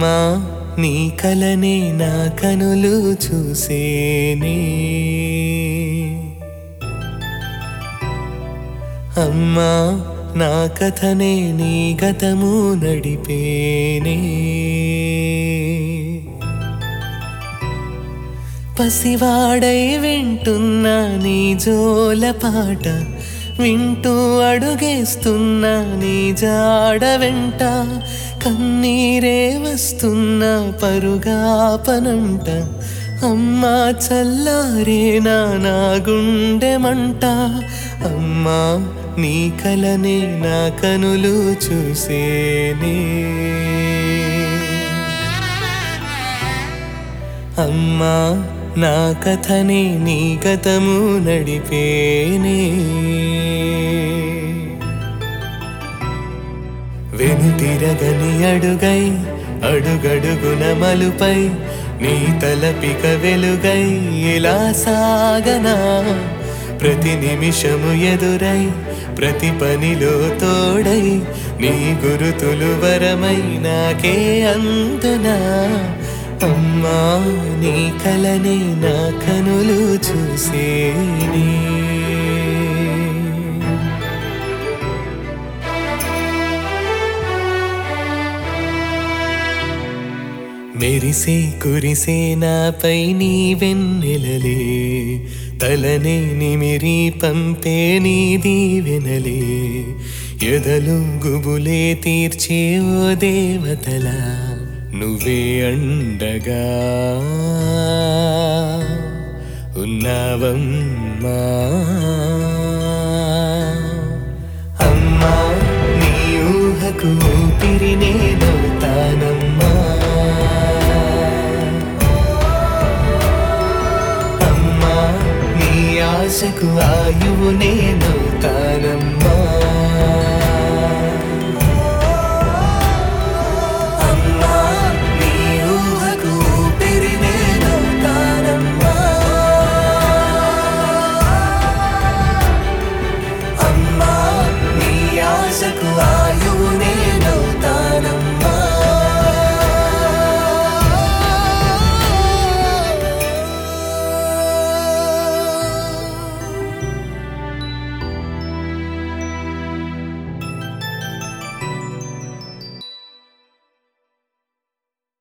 అమ్మా నీ కలనే నా కనులు చూసేనే అమ్మా నా కథనే నీ గతము నడిపేనే పసివాడై వింటున్నా నీ జోల పాట వింటూ అడుగేస్తున్నా నీ జాడ వెంట కన్నీరే వస్తున్నా పరుగాపనంట అమ్మా చల్లారేనా నా గుండె మంట అమ్మా నీ కలనే నా కనులు చూసేనే అమ్మా నా కథని నీ గతము నడిపేనే వెనుతిరగని అడుగై అడుగడుగున మలుపై నీ తలపిక వెలుగై ఇలా సాగనా ప్రతి నిమిషము ఎదురై ప్రతి పనిలో తోడై నీ గురుతులు వరమై నాకే అందునా అమ్మా నీ కలనే నా కనులు చూసేనే మెరిసే కురిసే నాపై నీ వెన్నెలలే తలనే నిమిరి పంపే నీ దీవెనలే ఎదలు గుబులే తీర్చే ఓ దేవతలా నువ్వే అండగా ఉన్నావమ్మా అమ్మా నీ ఊహకు ఊపిరి నేనవుతానమ్మా అమ్మా నీ ఆశకు ఆయువు నేనవుతానమ్మా